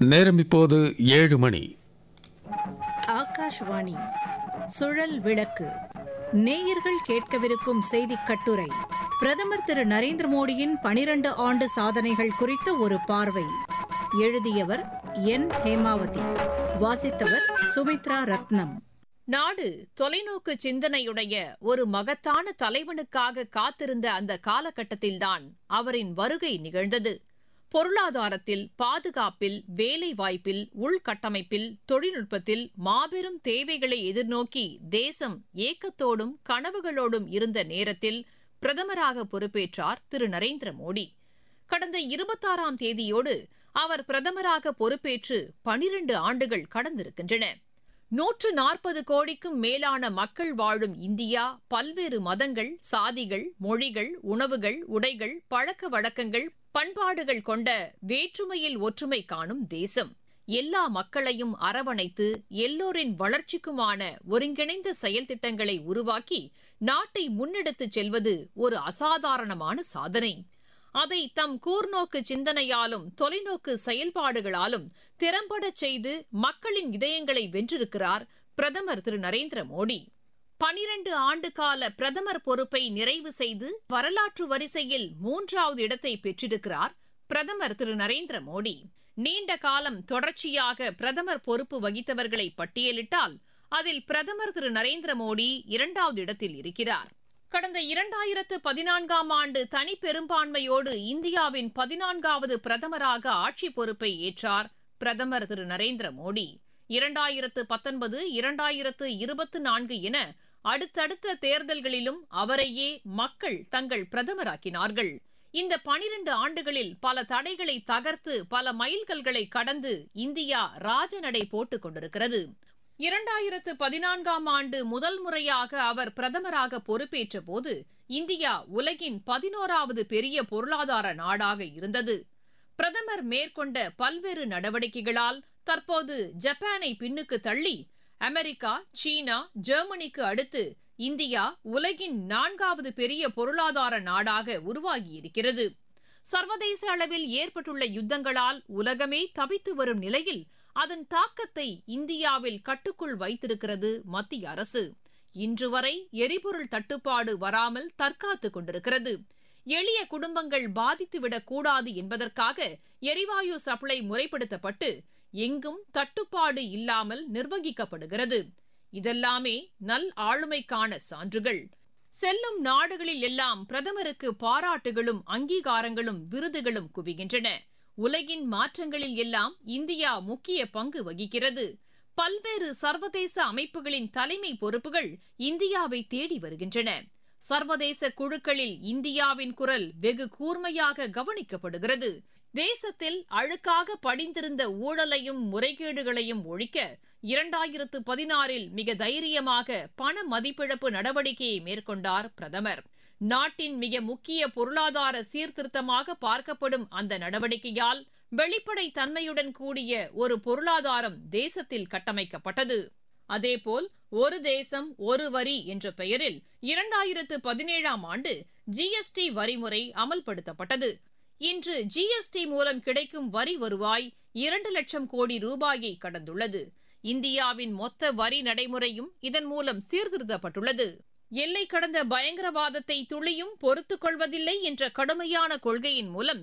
நேரம் இப்போது ஏழு மணி ஆகாஷ்வாணி சுழல் விளக்கு நேயர்கள் கேட்கவிருக்கும் செய்திக் கட்டுரை பிரதமர் திரு நரேந்திர மோடியின் பனிரண்டு ஆண்டு சாதனைகள் குறித்த ஒரு பார்வை எழுதியவர் என் ஹேமாவதி வாசித்தவர் சுமித்ரா ரத்னம் நாடு தொலைநோக்கு சிந்தனையுடைய ஒரு மகத்தான தலைவனுக்காக காத்திருந்த அந்த காலகட்டத்தில்தான் அவரின் வருகை நிகழ்ந்தது பொருளாதாரத்தில் பாதுகாப்பில் வேலைவாய்ப்பில் உள்கட்டமைப்பில் தொழில்நுட்பத்தில் மாபெரும் தேவைகளை எதிர்நோக்கி தேசம் ஏக்கத்தோடும் கனவுகளோடும் இருந்த நேரத்தில் பிரதமராக பொறுப்பேற்றார் திரு நரேந்திர மோடி கடந்த இருபத்தாறாம் தேதியோடு அவர் பிரதமராக பொறுப்பேற்று பனிரண்டு ஆண்டுகள் கடந்திருக்கின்றன நூற்று நாற்பது கோடிக்கும் மேலான மக்கள் வாழும் இந்தியா பல்வேறு மதங்கள் சாதிகள் மொழிகள் உணவுகள் உடைகள் பழக்க வழக்கங்கள் பண்பாடுகள் கொண்ட வேற்றுமையில் ஒற்றுமை காணும் தேசம் எல்லா மக்களையும் அரவணைத்து எல்லோரின் வளர்ச்சிக்குமான ஒருங்கிணைந்த செயல் திட்டங்களை உருவாக்கி நாட்டை முன்னெடுத்துச் செல்வது ஒரு அசாதாரணமான சாதனை அதை தம் கூர்நோக்கு சிந்தனையாலும் தொலைநோக்கு செயல்பாடுகளாலும் திறம்படச் செய்து மக்களின் இதயங்களை வென்றிருக்கிறார் பிரதமர் திரு நரேந்திர மோடி பனிரண்டு ஆண்டு கால பிரதமர் பொறுப்பை நிறைவு செய்து வரலாற்று வரிசையில் மூன்றாவது இடத்தை பெற்றிருக்கிறார் பிரதமர் திரு நரேந்திர மோடி நீண்ட காலம் தொடர்ச்சியாக பிரதமர் பொறுப்பு வகித்தவர்களை பட்டியலிட்டால் அதில் பிரதமர் திரு நரேந்திர மோடி இரண்டாவது இடத்தில் இருக்கிறார் கடந்த இரண்டாயிரத்து பதினான்காம் ஆண்டு தனி பெரும்பான்மையோடு இந்தியாவின் பதினான்காவது பிரதமராக ஆட்சி பொறுப்பை ஏற்றார் பிரதமர் திரு நரேந்திர மோடி இரண்டாயிரத்து பத்தொன்பது இரண்டாயிரத்து இருபத்தி நான்கு என அடுத்தடுத்த தேர்தல்களிலும் அவரையே மக்கள் தங்கள் பிரதமராக்கினார்கள் இந்த பனிரண்டு ஆண்டுகளில் பல தடைகளை தகர்த்து பல மைல்கல்களை கடந்து இந்தியா ராஜநடை போட்டுக் கொண்டிருக்கிறது இரண்டாயிரத்து பதினான்காம் ஆண்டு முதல் முறையாக அவர் பிரதமராக பொறுப்பேற்ற போது இந்தியா உலகின் பதினோராவது பெரிய பொருளாதார நாடாக இருந்தது பிரதமர் மேற்கொண்ட பல்வேறு நடவடிக்கைகளால் தற்போது ஜப்பானை பின்னுக்கு தள்ளி அமெரிக்கா சீனா ஜெர்மனிக்கு அடுத்து இந்தியா உலகின் நான்காவது பெரிய பொருளாதார நாடாக உருவாகியிருக்கிறது சர்வதேச அளவில் ஏற்பட்டுள்ள யுத்தங்களால் உலகமே தவித்து வரும் நிலையில் அதன் தாக்கத்தை இந்தியாவில் கட்டுக்குள் வைத்திருக்கிறது மத்திய அரசு இன்று வரை எரிபொருள் தட்டுப்பாடு வராமல் தற்காத்துக் கொண்டிருக்கிறது எளிய குடும்பங்கள் பாதித்துவிடக் கூடாது என்பதற்காக எரிவாயு சப்ளை முறைப்படுத்தப்பட்டு எங்கும் தட்டுப்பாடு இல்லாமல் நிர்வகிக்கப்படுகிறது இதெல்லாமே நல் ஆளுமைக்கான சான்றுகள் செல்லும் நாடுகளில் எல்லாம் பிரதமருக்கு பாராட்டுகளும் அங்கீகாரங்களும் விருதுகளும் குவிகின்றன உலகின் மாற்றங்களில் எல்லாம் இந்தியா முக்கிய பங்கு வகிக்கிறது பல்வேறு சர்வதேச அமைப்புகளின் தலைமை பொறுப்புகள் இந்தியாவை தேடி வருகின்றன சர்வதேச குழுக்களில் இந்தியாவின் குரல் வெகு கூர்மையாக கவனிக்கப்படுகிறது தேசத்தில் அழுக்காக படிந்திருந்த ஊழலையும் முறைகேடுகளையும் ஒழிக்க இரண்டாயிரத்து பதினாறில் மிக தைரியமாக பண மதிப்பிழப்பு நடவடிக்கையை மேற்கொண்டார் பிரதமர் நாட்டின் மிக முக்கிய பொருளாதார சீர்திருத்தமாக பார்க்கப்படும் அந்த நடவடிக்கையால் வெளிப்படை தன்மையுடன் கூடிய ஒரு பொருளாதாரம் தேசத்தில் கட்டமைக்கப்பட்டது அதேபோல் ஒரு தேசம் ஒரு வரி என்ற பெயரில் இரண்டாயிரத்து பதினேழாம் ஆண்டு ஜிஎஸ்டி வரிமுறை அமல்படுத்தப்பட்டது இன்று ஜிஎஸ்டி மூலம் கிடைக்கும் வரி வருவாய் இரண்டு லட்சம் கோடி ரூபாயை கடந்துள்ளது இந்தியாவின் மொத்த வரி நடைமுறையும் இதன் மூலம் சீர்திருத்தப்பட்டுள்ளது எல்லை கடந்த பயங்கரவாதத்தை துளியும் பொறுத்துக் கொள்வதில்லை என்ற கடுமையான கொள்கையின் மூலம்